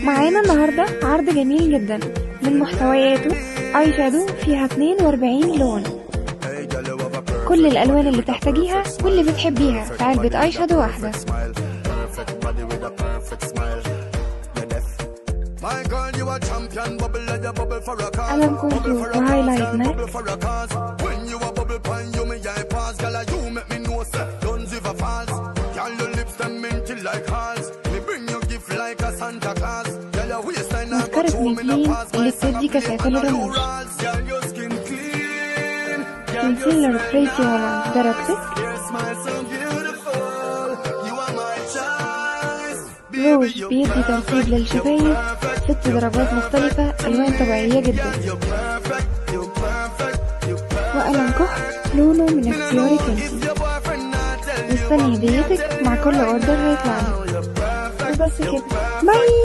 معانا النهاردة عرض جميل جدا من محتوياته اي شادو فيها 42 لون كل الالوان اللي تحتاجيها واللي بتحبيها في علبة اي شادو واحدة قلم كونتور وهايلايت ماك مسكرة ميبلين اللي بتدي كثافة للرموش كونسيلر تريسي هولاند درجتك روج بيدي ترطيب للشفايف ست درجات مختلفة ألوان طبيعية جدا وقلم كحل لونه من اختياري كنتي مستني هديتك مع كل اوردر هيطلع لك وبس كده باي